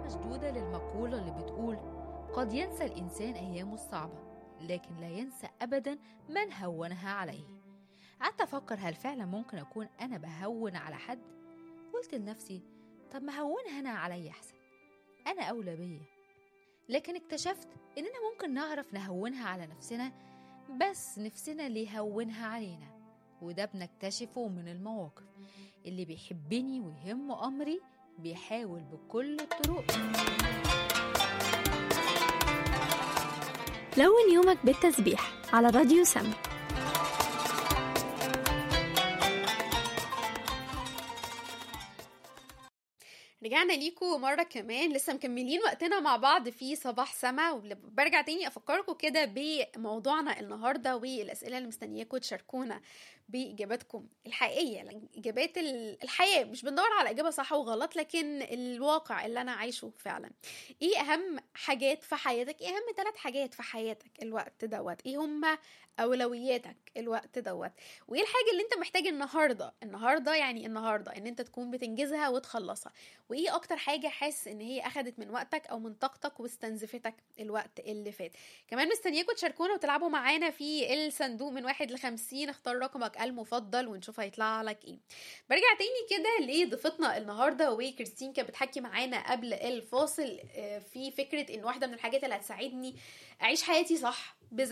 مشدودة للمقولة اللي بتقول قد ينسى الإنسان أيامه الصعبة لكن لا ينسى أبدا من هونها عليه قعدت أفكر هل فعلا ممكن أكون أنا بهون على حد قلت لنفسي طب ما هونها أنا عليا أحسن أنا أولى بيا لكن اكتشفت إننا ممكن نعرف نهونها على نفسنا بس نفسنا اللي يهونها علينا وده بنكتشفه من المواقف اللي بيحبني ويهمه أمري بيحاول بكل الطرق لون يومك بالتسبيح على راديو سم رجعنا ليكم مرة كمان لسه مكملين وقتنا مع بعض في صباح سما وبرجع تاني أفكركم كده بموضوعنا النهاردة والأسئلة اللي مستنياكم تشاركونا بإجاباتكم الحقيقية إجابات الحياة مش بندور على إجابة صح وغلط لكن الواقع اللي أنا عايشه فعلا إيه أهم حاجات في حياتك إيه أهم ثلاث حاجات في حياتك الوقت دوت إيه هما أولوياتك الوقت دوت وإيه الحاجة اللي أنت محتاج النهاردة النهاردة يعني النهاردة إن أنت تكون بتنجزها وتخلصها وايه اكتر حاجه حاسس ان هي اخدت من وقتك او من طاقتك واستنزفتك الوقت اللي فات كمان مستنياكم تشاركونا وتلعبوا معانا في الصندوق من واحد لخمسين اختار رقمك المفضل ونشوف هيطلع لك ايه برجع تاني كده لضيفتنا النهارده وكريستين كانت بتحكي معانا قبل الفاصل في فكره ان واحده من الحاجات اللي هتساعدني اعيش حياتي صح